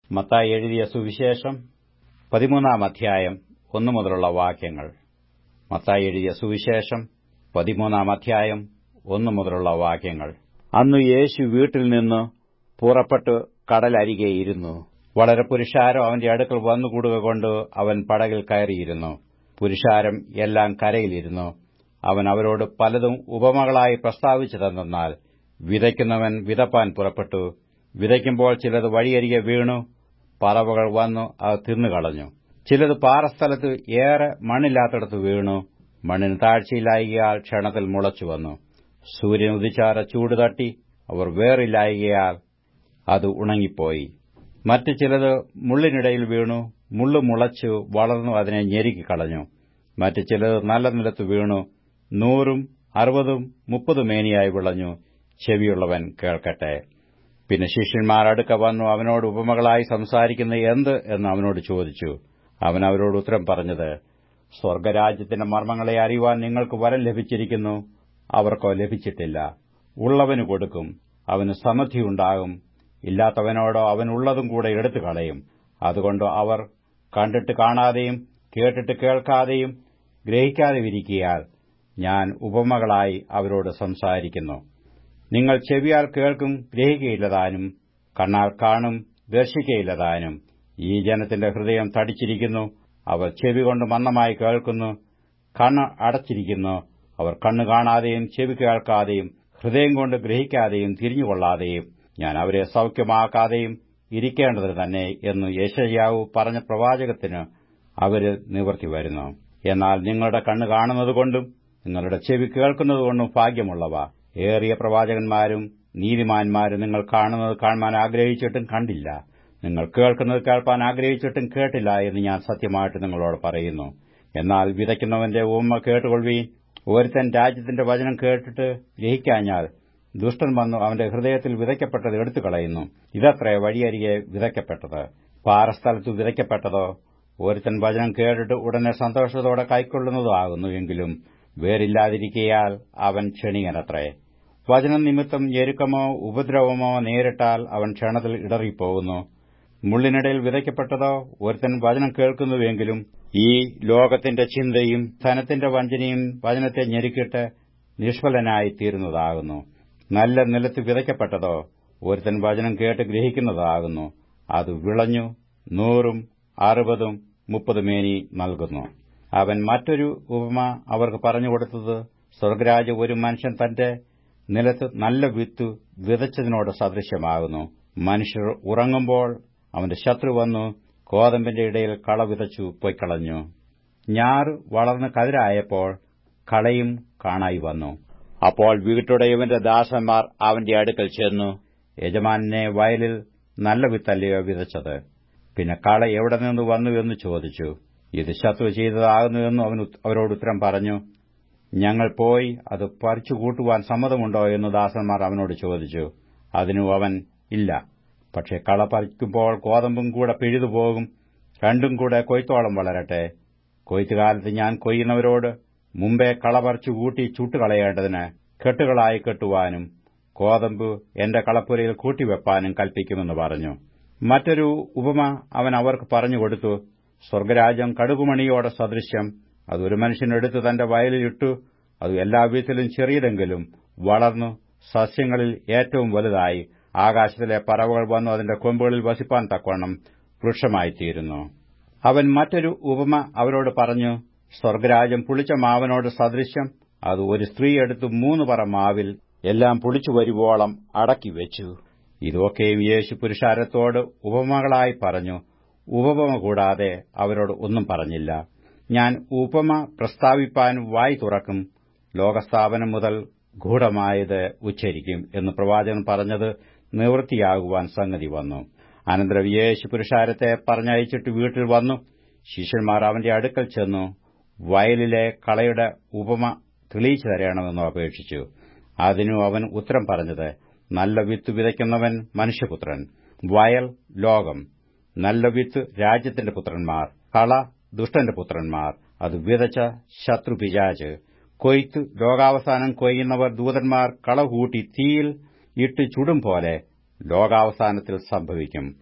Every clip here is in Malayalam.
മത്തായി എഴുതിയ സുവിശേഷം പതിമൂന്നാം അധ്യായം ഒന്നു മുതലുള്ള വാക്യങ്ങൾ മത്തായി എഴുതിയ സുവിശേഷം പതിമൂന്നാം അധ്യായം ഒന്നു മുതലുള്ള വാക്യങ്ങൾ അന്ന് യേശു വീട്ടിൽ നിന്ന് പുറപ്പെട്ട് കടലരികെ ഇരുന്നു വളരെ പുരുഷാരം അവന്റെ അടുക്കൽ വന്നുകൂടുക കൊണ്ട് അവൻ പടകിൽ കയറിയിരുന്നു പുരുഷാരം എല്ലാം കരയിലിരുന്നു അവൻ അവരോട് പലതും ഉപമകളായി പ്രസ്താവിച്ചു തന്നാൽ വിതയ്ക്കുന്നവൻ വിതപ്പാൻ പുറപ്പെട്ടു വിതയ്ക്കുമ്പോൾ ചിലത് വഴിയരികെ വീണു പറവകൾ വന്നു അത് തിന്നുകളഞ്ഞു ചിലത് പാറസ്ഥലത്ത് ഏറെ മണ്ണില്ലാത്തിടത്ത് വീണു മണ്ണിന് താഴ്ചയിലായികയാൽ ക്ഷണത്തിൽ മുളച്ചു വന്നു സൂര്യൻ ഉദിച്ചാറ ചൂട് തട്ടി അവർ വേറില്ലായികയാൽ അത് ഉണങ്ങിപ്പോയി മറ്റു ചിലത് മുള്ളിനിടയിൽ വീണു മുള്ളു മുളച്ചു വളർന്നു അതിനെ ഞെരുക്കിക്കളഞ്ഞു മറ്റു ചിലത് നല്ല നിലത്ത് വീണു നൂറും അറുപതും മുപ്പത് മേനിയായി വിളഞ്ഞു ചെവിയുള്ളവൻ കേൾക്കട്ടെ പിന്നെ ശിഷ്യന്മാർ അടുക്ക വന്നു അവനോട് ഉപമകളായി സംസാരിക്കുന്ന എന്ത് എന്ന് അവനോട് ചോദിച്ചു അവൻ അവരോട് ഉത്തരം പറഞ്ഞത് സ്വർഗരാജ്യത്തിന്റെ മർമ്മങ്ങളെ അറിയുവാൻ നിങ്ങൾക്ക് വരം ലഭിച്ചിരിക്കുന്നു അവർക്കോ ലഭിച്ചിട്ടില്ല ഉള്ളവന് കൊടുക്കും അവന് സമൃദ്ധിയുണ്ടാകും ഇല്ലാത്തവനോടോ അവനുള്ളതും കൂടെ എടുത്തു കളയും അതുകൊണ്ട് അവർ കണ്ടിട്ട് കാണാതെയും കേട്ടിട്ട് കേൾക്കാതെയും ഗ്രഹിക്കാതെ ഇരിക്കിയാൽ ഞാൻ ഉപമകളായി അവരോട് സംസാരിക്കുന്നു നിങ്ങൾ ചെവിയാൽ കേൾക്കും ഗ്രഹിക്കയില്ലതാനും കണ്ണാൽ കാണും ദർശിക്കയില്ലതാനും ഈ ജനത്തിന്റെ ഹൃദയം തടിച്ചിരിക്കുന്നു അവർ ചെവി കൊണ്ട് മന്ദമായി കേൾക്കുന്നു കണ്ണ് അടച്ചിരിക്കുന്നു അവർ കണ്ണു കാണാതെയും ചെവി കേൾക്കാതെയും ഹൃദയം കൊണ്ട് ഗ്രഹിക്കാതെയും തിരിഞ്ഞുകൊള്ളാതെയും ഞാൻ അവരെ സൌഖ്യമാക്കാതെയും ഇരിക്കേണ്ടത് തന്നെ എന്ന് യേശയ്യാവു പറഞ്ഞ പ്രവാചകത്തിന് അവര് നിവർത്തി വരുന്നു എന്നാൽ നിങ്ങളുടെ കണ്ണ് കാണുന്നതുകൊണ്ടും നിങ്ങളുടെ ചെവി കേൾക്കുന്നതുകൊണ്ടും ഭാഗ്യമുള്ളവ ഏറിയ പ്രവാചകന്മാരും നീതിമാന്മാരും നിങ്ങൾ കാണുന്നത് കാണുവാൻ ആഗ്രഹിച്ചിട്ടും കണ്ടില്ല നിങ്ങൾ കേൾക്കുന്നത് കേൾപ്പാൻ ആഗ്രഹിച്ചിട്ടും കേട്ടില്ല എന്ന് ഞാൻ സത്യമായിട്ട് നിങ്ങളോട് പറയുന്നു എന്നാൽ വിതയ്ക്കുന്നവന്റെ ഉമ്മ കേട്ടുകൊള്ളുവീൻ ഒരുത്തൻ രാജ്യത്തിന്റെ വചനം കേട്ടിട്ട് ഗ്രഹിക്കാഞ്ഞാൽ ദുഷ്ടൻ വന്നു അവന്റെ ഹൃദയത്തിൽ വിതയ്ക്കപ്പെട്ടത് എടുത്തു കളയുന്നു ഇതത്രേ വഴിയരികെ വിതയ്ക്കപ്പെട്ടത് പാറസ്ഥലത്ത് വിതയ്ക്കപ്പെട്ടതോ ഒരുത്തൻ വചനം കേട്ടിട്ട് ഉടനെ സന്തോഷത്തോടെ കൈക്കൊള്ളുന്നതാകുന്നു എങ്കിലും വേറില്ലാതിരിക്കയാൽ അവൻ ക്ഷണികനത്രേ വചനം നിമിത്തം ഞെരുക്കമോ ഉപദ്രവമോ നേരിട്ടാൽ അവൻ ക്ഷണത്തിൽ ഇടറിപ്പോകുന്നു മുള്ളിനിടയിൽ വിതയ്ക്കപ്പെട്ടതോ ഒരുത്തൻ വചനം കേൾക്കുന്നുവെങ്കിലും ഈ ലോകത്തിന്റെ ചിന്തയും ധനത്തിന്റെ വഞ്ചനയും വചനത്തെ ഞെരുക്കിയിട്ട് നിഷ്ഫലനായി തീരുന്നതാകുന്നു നല്ല നിലത്ത് വിതയ്ക്കപ്പെട്ടതോ ഒരുത്തൻ വചനം കേട്ട് ഗ്രഹിക്കുന്നതാകുന്നു അത് വിളഞ്ഞു നൂറും അറുപതും മുപ്പത് മേനി നൽകുന്നു അവൻ മറ്റൊരു ഉപമ അവർക്ക് പറഞ്ഞുകൊടുത്തത് സ്വർഗരാജ് ഒരു മനുഷ്യൻ തന്റെ നിലത്ത് നല്ല വിത്ത് വിതച്ചതിനോട് സദൃശ്യമാകുന്നു മനുഷ്യർ ഉറങ്ങുമ്പോൾ അവന്റെ ശത്രു വന്നു കോതമ്പിന്റെ ഇടയിൽ കള വിതച്ചു പൊയ്ക്കളഞ്ഞു ഞാറ് വളർന്ന് കതിരായപ്പോൾ കളയും കാണായി വന്നു അപ്പോൾ വീട്ടുടയവന്റെ ദാസന്മാർ അവന്റെ അടുക്കൽ ചെന്നു യജമാനെ വയലിൽ നല്ല വിത്തല്ലയോ വിതച്ചത് പിന്നെ കള എവിടെ നിന്ന് വന്നു എന്ന് ചോദിച്ചു ഇത് ശത്രു ചെയ്തതാകുന്നുവെന്നും അവൻ അവരോട് ഉത്തരം പറഞ്ഞു ഞങ്ങൾ പോയി അത് പറിച്ചു കൂട്ടുവാൻ സമ്മതമുണ്ടോ എന്ന് ദാസന്മാർ അവനോട് ചോദിച്ചു അതിനു അവൻ ഇല്ല പക്ഷെ കള പറിക്കുമ്പോൾ കോതമ്പും കൂടെ പിഴുതുപോകും രണ്ടും കൂടെ കൊയ്ത്തോളം വളരട്ടെ കൊയ്ത്തുകാലത്ത് ഞാൻ കൊയ്യുന്നവരോട് മുമ്പേ കള പറിച്ചു കൂട്ടി ചുട്ടുകളയേണ്ടതിന് കെട്ടുകളായി കെട്ടുവാനും കോതമ്പ് എന്റെ കളപ്പുരയിൽ കൂട്ടിവെപ്പാനും കൽപ്പിക്കുമെന്ന് പറഞ്ഞു മറ്റൊരു ഉപമ അവൻ അവർക്ക് പറഞ്ഞുകൊടുത്തു സ്വർഗരാജ്യം കടുകുമണിയോടെ സദൃശ്യം അത് ഒരു മനുഷ്യനെടുത്ത് തന്റെ വയലിലിട്ടു അത് എല്ലാ വീട്ടിലും ചെറിയതെങ്കിലും വളർന്നു സസ്യങ്ങളിൽ ഏറ്റവും വലുതായി ആകാശത്തിലെ പറവകൾ വന്നു അതിന്റെ കൊമ്പുകളിൽ വസിപ്പാൻ തക്കവണ്ണം വൃക്ഷമായിത്തീരുന്നു അവൻ മറ്റൊരു ഉപമ അവരോട് പറഞ്ഞു സ്വർഗരാജ്യം പുളിച്ച മാവനോട് സദൃശ്യം അത് ഒരു സ്ത്രീ എടുത്ത് മൂന്ന് പറ മാവിൽ എല്ലാം പുളിച്ചു വരുവോളം അടക്കിവെച്ചു ഇതൊക്കെയും യേശു പുരുഷാരത്തോട് ഉപമകളായി പറഞ്ഞു ഉപമ കൂടാതെ അവരോട് ഒന്നും പറഞ്ഞില്ല ഞാൻ ഉപമ പ്രസ്താവിപ്പാൻ വായി തുറക്കും ലോകസ്ഥാപനം മുതൽ ഗൂഢമായത് ഉച്ചരിക്കും എന്ന് പ്രവാചകൻ പറഞ്ഞത് നിവൃത്തിയാകുവാൻ സംഗതി വന്നു അനന്തരം യേശു പുരുഷാരത്തെ പറഞ്ഞയച്ചിട്ട് വീട്ടിൽ വന്നു ശിഷ്യന്മാർ അവന്റെ അടുക്കൽ ചെന്നു വയലിലെ കളയുടെ ഉപമ തെളിയിച്ചു തരണമെന്ന് അപേക്ഷിച്ചു അതിനു അവൻ ഉത്തരം പറഞ്ഞത് നല്ല വിത്ത് വിതയ്ക്കുന്നവൻ മനുഷ്യപുത്രൻ വയൽ ലോകം നല്ല വിത്ത് രാജ്യത്തിന്റെ പുത്രന്മാർ കള ദുഷ്ടന്റെ പുത്രന്മാർ അത് വിതച്ച ശത്രു പിശാച് കൊയ്ത്ത് ലോകാവസാനം കൊയ്യുന്നവർ ദൂതന്മാർ കള കൂട്ടി തീയിൽ ഇട്ട് ചുടും പോലെ ലോകാവസാനത്തിൽ സംഭവിക്കും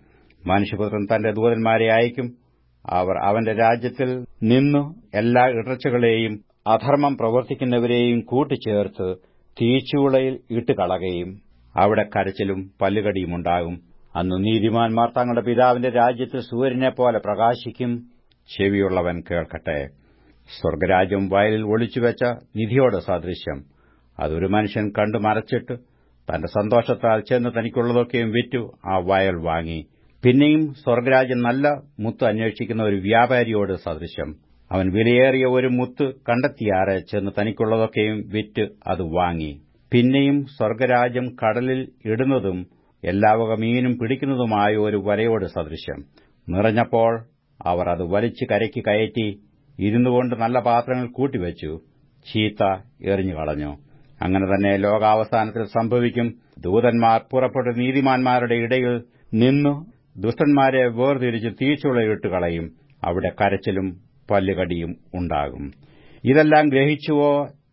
മനുഷ്യപുത്രൻ തന്റെ ദൂതന്മാരെ അയക്കും അവർ അവന്റെ രാജ്യത്തിൽ നിന്നു എല്ലാ ഇടർച്ചകളെയും അധർമ്മം പ്രവർത്തിക്കുന്നവരെയും കൂട്ടിച്ചേർത്ത് തീച്ചൂളയിൽ ഇട്ടുകളകയും അവിടെ കരച്ചിലും പല്ലുകടിയും ഉണ്ടാകും അന്ന് നീതിമാന്മാർ തങ്ങളുടെ പിതാവിന്റെ രാജ്യത്തിൽ സൂര്യനെ പോലെ പ്രകാശിക്കും ചെവിയുള്ളവൻ കേൾക്കട്ടെ സ്വർഗരാജ്യം വയലിൽ ഒളിച്ചുവെച്ച നിധിയോട് സദൃശ്യം അതൊരു മനുഷ്യൻ കണ്ടു മറച്ചിട്ട് തന്റെ സന്തോഷത്താൽ ചെന്ന് തനിക്കുള്ളതൊക്കെയും വിറ്റു ആ വയൽ വാങ്ങി പിന്നെയും സ്വർഗരാജ്യം നല്ല മുത്ത് അന്വേഷിക്കുന്ന ഒരു വ്യാപാരിയോട് സദൃശ്യം അവൻ വിലയേറിയ ഒരു മുത്ത് കണ്ടെത്തിയാറെ ചെന്ന് തനിക്കുള്ളതൊക്കെയും വിറ്റ് അത് വാങ്ങി പിന്നെയും സ്വർഗരാജ്യം കടലിൽ ഇടുന്നതും എല്ലാവക മീനും പിടിക്കുന്നതുമായ ഒരു വലയോട് സദൃശ്യം നിറഞ്ഞപ്പോൾ അവർ അത് വലിച്ചു കരയ്ക്ക് കയറ്റി ഇരുന്നുകൊണ്ട് നല്ല പാത്രങ്ങൾ കൂട്ടിവെച്ചു ചീത്ത എറിഞ്ഞു കളഞ്ഞു അങ്ങനെ തന്നെ ലോകാവസാനത്തിൽ സംഭവിക്കും ദൂതന്മാർ പുറപ്പെട്ട് നീതിമാന്മാരുടെ ഇടയിൽ നിന്നു ദുഷ്ടന്മാരെ വേർതിരിച്ച് തീച്ചുളയിട്ട് കളയും അവിടെ കരച്ചിലും പല്ലുകടിയും ഉണ്ടാകും ഇതെല്ലാം ഗ്രഹിച്ചുവോ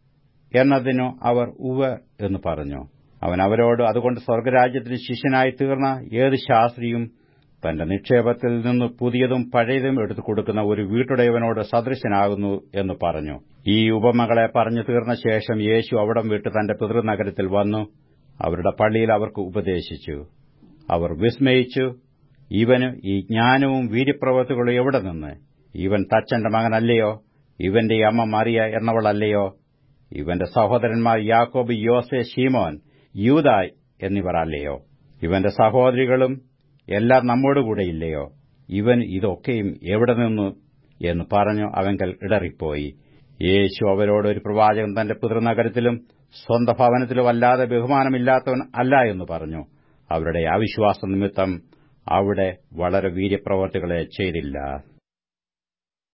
എന്നതിനു അവർ ഉവ എന്ന് പറഞ്ഞു അവൻ അവരോട് അതുകൊണ്ട് സ്വർഗരാജ്യത്തിന് ശിഷ്യനായി തീർന്ന ഏത് ശാസ്ത്രിയും തന്റെ നിക്ഷേപത്തിൽ നിന്ന് പുതിയതും പഴയതും എടുത്തു കൊടുക്കുന്ന ഒരു വീട്ടുടയവനോട് സദൃശനാകുന്നു എന്ന് പറഞ്ഞു ഈ ഉപമകളെ പറഞ്ഞു തീർന്ന ശേഷം യേശു അവിടം വിട്ട് തന്റെ പിതൃനഗരത്തിൽ വന്നു അവരുടെ പള്ളിയിൽ അവർക്ക് ഉപദേശിച്ചു അവർ വിസ്മയിച്ചു ഇവന് ഈ ജ്ഞാനവും വീര്യപ്രവൃത്തികളും എവിടെ നിന്ന് ഇവൻ തച്ചന്റെ മകനല്ലയോ ഇവന്റെ അമ്മ മറിയ എന്നവളല്ലയോ ഇവന്റെ സഹോദരന്മാർ യാക്കോബ് യോസെ ഷീമോൻ യൂതായ് എന്നിവർ അല്ലയോ ഇവന്റെ സഹോദരികളും എല്ലാം നമ്മോടുകൂടെയില്ലയോ ഇവൻ ഇതൊക്കെയും എവിടെ നിന്നു എന്ന് പറഞ്ഞു അവങ്കൽ ഇടറിപ്പോയി യേശു അവരോട് ഒരു പ്രവാചകൻ തന്റെ പിതൃനഗരത്തിലും സ്വന്തം ഭവനത്തിലും അല്ലാതെ ബഹുമാനമില്ലാത്തവൻ അല്ല എന്ന് പറഞ്ഞു അവരുടെ അവിശ്വാസ നിമിത്തം അവിടെ വളരെ വീര്യപ്രവർത്തികളെ ചെയ്തില്ല